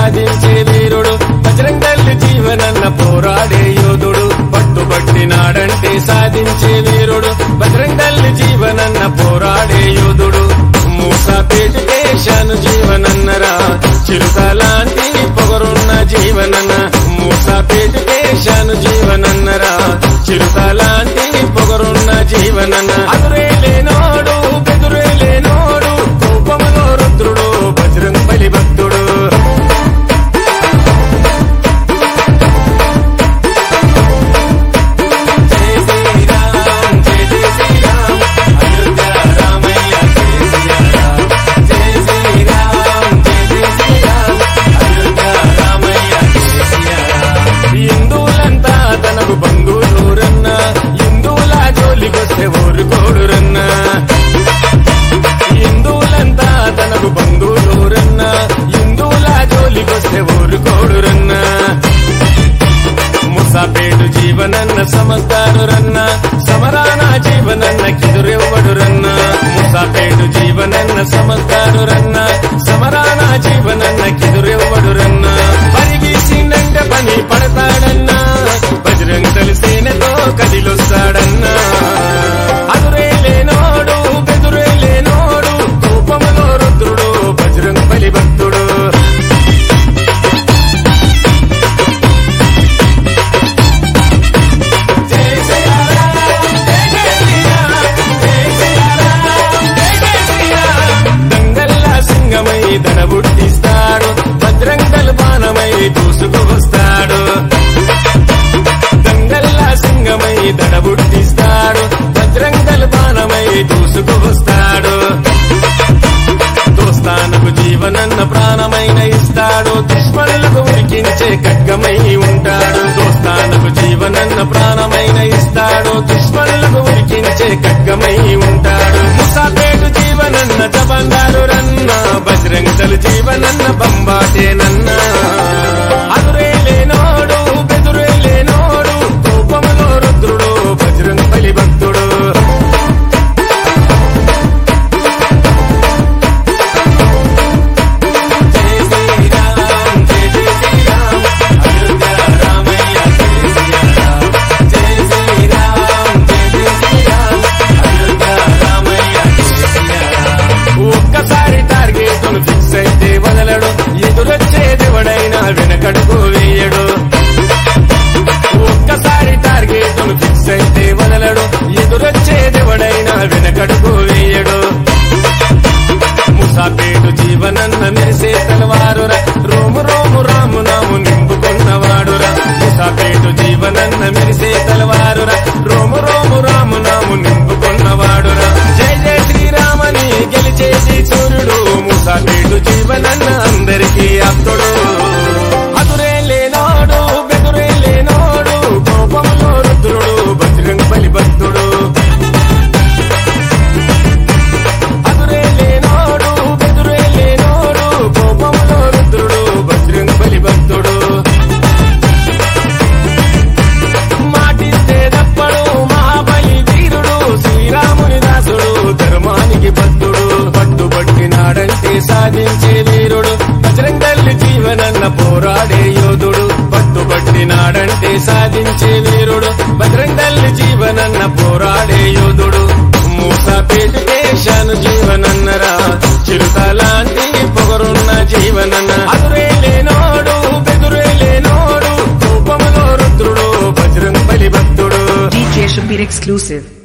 సాధించే వీరుడు బజరంగల్లి జీవనన్న పోరాడే యోధుడు పట్టుబట్టినాడంటే సాధించే వీరుడు బజరంగల్లి జీవనన్న పోరాడే యోధుడు మూసాపేట దేశాను జీవనన్నరా చిరుత లాంటి పొగరున్న జీవనన్న మూసాపేట దేశాను జీవనన్నరా చిరుత లాంటి పొగరున్న జీవనన్న అదురే లేనోడు బెదురే లేనోడు కోపములో రుద్రుడు బజరంగ బలి భక్తుడు జై శ్రీరామ్ జై జై శ్రీరామ్ అయోధ్య రామయ్య జై శ్రీరామ్ జై శ్రీరామ్ జై జై శ్రీరామ్ అయోధ్య రామయ్య జై శ్రీరామ్ హిందువులంతా తనకు బంధువులూరన్న హిందువుల జోలికొస్తే ఊరుకోడురన్న హిందువులంతా తనకు బంధువులూరన్న హిందువుల జోలికొస్తే ఊరుకోడురన్న ముసాపేటు జీవనన్న సమస్తారురన్న సమరాన జీవనన్న కిదురెవ్వడురన్న ముసాపేటు జీవనన్న సమస్తారురన్న సమరాన జీవనన్న కిదురెవ్వడురన్న పరిగీసిందంట పని పడతాడన్నా బజరంగ సేనతో కదిలొస్తాడన్నా అదురే లేనోడు బెదురే లేనోడు కోపములో రుద్రుడు బజరంగ బలి భక్తుడు జై శ్రీరామ్ జై జై శ్రీరామ్ జై శ్రీరామ్ జై జై శ్రీరామ్ దంగల్లా సింగమై దడబుట్టిస్తాడు భద్రంగల్ బాణమై దూసుకు వస్తాడు దంగల్లా సింగమై దడబుట్టిస్తాడు భద్రంగల్ బాణమై దూసుకు వస్తాడు దోస్తానకు జీవనన్న ప్రాణమైన ఇస్తాడు దుష్మణులకు ఉరికించే ఖడ్గమై ఉంటాడు దోస్తానకు జీవనన్న ప్రాణమైన ఇస్తాడు దుష్మణులకు ఉరికించే ఖడ్గమై ఉంటాడు ముసాపేటు జీవనన్న జబంగారు రన్న బజరంగలు జీవనన్న బంబాటేనన్న అదురే లేనోడు బెదురే లేనోడు కోపములో రుద్రుడు బజరంగ బలి భక్తుడు జై శ్రీరామ్ జై జై శ్రీరామ్ అయోధ్య రామయ్య జై శ్రీరామ్ జై శ్రీరామ్ జై జై శ్రీరామ్ అయోధ్య రామయ్య జై శ్రీరామ్ ఒక్కసారి టార్గెట్ ఫిక్స్ అయితే వదలడు ఎదురొచ్చేదెవడైనా వెనకడుగు వేయడు ఒక్కసారి టార్గెట్ ఫిక్స్ అయితే వదలడు ఎదురొచ్చేదెవడైనా వెనకడుగు వేయడు ముసాపేటు జీవనన్న మెరిసే తలవారురా రోము రోము రాము నాము నింపుకున్నవాడురా ముసాపేటు జీవనన్న మెరిసే తలవారురా రోము రోము రాము నాము నింపుకున్నవాడురా జై జై శ్రీరామని గెలిచేసి సూర్యుడు ముసాపేటు జీవనన్న అందరికీ అప్తుడు అదురే లేనోడు బెదురే లేనోడు కోపములో రుద్రుడు బజరంగ బలి భక్తుడు అదురే లేనోడు బెదురే లేనోడు కోపములో రుద్రుడు బజరంగ బలి భక్తుడు మాటిస్తే తప్పడు మహాబలి వీరుడు శ్రీరాముని దాసుడు ధర్మానికి భక్తుడు పట్టుబట్టినాడంటే సాధించే వీరుడు బజరంగల్లి జీవనన్న పోరాడే యోధుడు పట్టుబట్టినాడంటే సాధించే వీరుడు బజరంగల్లి జీవనన్న పోరాడే యోధుడు మూసాపేట దేశాను జీవనన్నరా చిరుత లాంటి పొగరున్న జీవనన్న అదురే లేనోడు బెదురే లేనోడు కోపములో రుద్రుడు బజరంగ బలి భక్తుడు DJ Shabir exclusive.